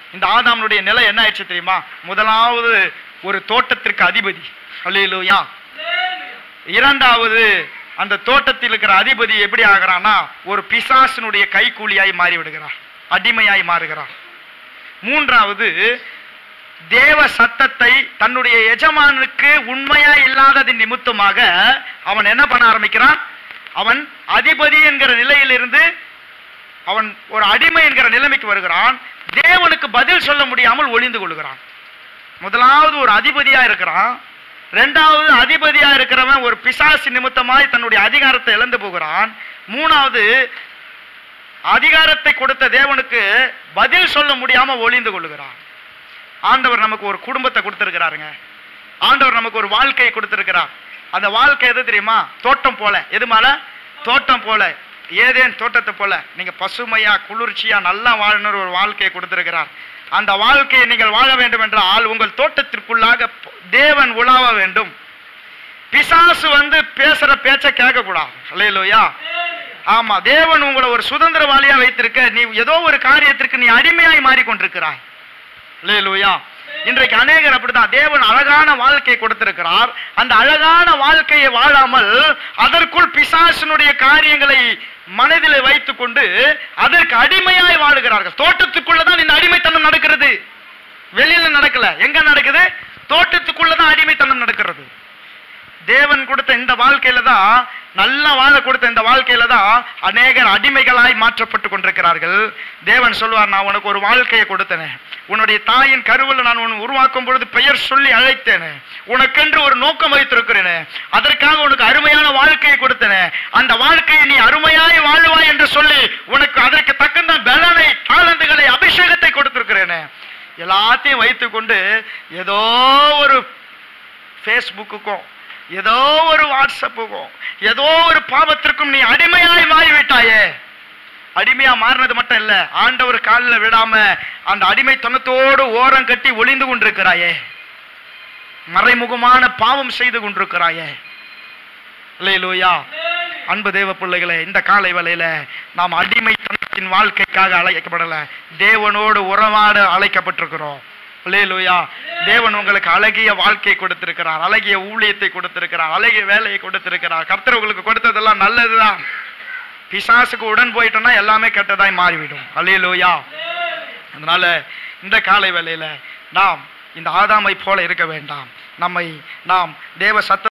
இந்த ஆதாமனுடைய நிலை என்ன ஆயிடுச்சு தெரியுமா முதலாவது ஒரு தோட்டத்திற்கு அதிபதி அல்லேலூயா இரண்டாவது அந்த தோட்டத்தில் இருக்கிற அதிபதி எப்படி ஆகிறான்னா ஒரு பிசாசினுடைய கைக்கூலியாய் மாறி விடுகிறார் அடிமையாய் மாறுகிறார் மூன்றாவது தேவ சத்தத்தை தன்னுடைய எஜமானுக்கு உண்மையா இல்லாததின் நிமித்தமாக அவன் என்ன பண்ண ஆரம்பிக்கிறான் அவன் அதிபதி என்கிற நிலையிலிருந்து அவன் ஒரு அடிமை என்கிற நிலைமைக்கு வருகிறான் தேவனுக்கு பதில் சொல்ல முடியாமல் ஒளிந்து கொள்கிறான் முதலாவது ஒரு அதிபதியா இருக்கிறான் ரெண்டாவது அதிபதியா இருக்கிறவன் ஒரு பிசாசு நிமித்தமாய் தன்னுடைய அதிகாரத்தை இழந்து போகிறான் மூணாவது அதிகாரத்தை கொடுத்த தேவனுக்கு பதில் சொல்ல முடியாம ஒளிந்து கொள்ளுகிறான் ஆண்டவர் நமக்கு ஒரு குடும்பத்தை கொடுத்திருக்கிறாருங்க ஆண்டவர் நமக்கு ஒரு வாழ்க்கையை கொடுத்திருக்கிறார் அந்த வாழ்க்கை எது தெரியுமா தோட்டம் போல எது மேல தோட்டம் போல ஏதேன் தோட்டத்தை போல நீங்க பசுமையா குளிர்ச்சியா நல்லா வாழணும் ஒரு வாழ்க்கையை கொடுத்திருக்கிறார் அந்த வாழ்க்கையை நீங்கள் வாழ வேண்டும் என்றால் உங்கள் தோட்டத்திற்குள்ளாக ப- தேவன் உலாவ வேண்டும் பிசாசு வந்து பேசுற பேச்ச கேட்க கூடாது அல்லையிலோயா ஆமா தேவன் உங்களை ஒரு சுதந்திரவாளியா வைத்திருக்க நீ ஏதோ ஒரு காரியத்திற்கு நீ அடிமையாய் மாறிக்கொண்டிருக்கிறாய் அல்லேலூயா இன்றைக்கு அநேகர் அப்படிதான் தேவன் அழகான வாழ்க்கையை கொடுத்திருக்கிறார் அந்த அழகான வாழ்க்கையை வாழாமல் அதற்குள் பிசாசினுடைய காரியங்களை மனதில் வைத்துக் கொண்டு அதற்கு அடிமையாய் வாழுகிறார்கள் தோட்டத்துக்குள்ளதான் இந்த அடிமைத்தனம் நடக்கிறது வெளியில நடக்கல எங்க நடக்குது தோட்டத்துக்குள்ளதான் அடிமைத்தனம் நடக்கிறது தேவன் கொடுத்த இந்த வாழ்க்கையில தான் நல்லா வாழ கொடுத்த இந்த வாழ்க்கையில தான் அநேகர் அடிமைகளாய் மாற்றப்பட்டு கொண்டிருக்கிறார்கள் தேவன் சொல்வார் நான் உனக்கு ஒரு வாழ்க்கையை கொடுத்தேனே உன்னுடைய தாயின் கருவில் நான் உன்னை உருவாக்கும் பொழுது பெயர் சொல்லி அழைத்தேனே உனக்கென்று ஒரு நோக்கம் வைத்திருக்கிறேனே அதற்காக உனக்கு அருமையான வாழ்க்கையை கொடுத்தேனே அந்த வாழ்க்கையை நீ அருமையாய் வாழுவாய் என்று சொல்லி உனக்கு அதற்கு தகுந்த பலனை தாளந்துகளை அபிஷேகத்தை கொடுத்திருக்கிறேனே எல்லாத்தையும் வைத்துக்கொண்டு ஏதோ ஒரு ஃபேஸ்புக்குக்கும் ஏதோ ஒரு வாட்ஸ்அப்புக்கும் ஏதோ ஒரு பாவத்திற்கும் நீ அடிமையாய் மாறிவிட்டாயே அடிமையா மாறினது மட்டும் இல்ல ஆண்டவர் காலில் விடாம அந்த அடிமைத்தனத்தோடு ஓரம் கட்டி ஒளிந்து கொண்டிருக்கிறாயே மறைமுகமான பாவம் செய்து கொண்டிருக்கிறாயே இல்லையிலூயா அன்பு தேவ பிள்ளைகளே இந்த காலை வேளையில நாம் அடிமைத்தனத்தின் வாழ்க்கைக்காக அழைக்கப்படல தேவனோடு உறவாட அழைக்கப்பட்டிருக்கிறோம் அல்லேலூயா தேவன் உங்களுக்கு அழகிய வாழ்க்கை கொடுத்திருக்கிறார் அழகிய ஊழியத்தை கொடுத்திருக்கிறார் அழகிய வேலையை கொடுத்திருக்கிறார் கர்த்தர் உங்களுக்கு கொடுத்ததெல்லாம் நல்லதுதான் பிசாசுக்கு உடன் போயிட்டோம்னா எல்லாமே கெட்டதாய் மாறிவிடும் அல்லேலூயா அதனால இந்த காலை வேளையில நாம் இந்த ஆதாமை போல இருக்க வேண்டாம் நம்மை நாம் தேவ சத்த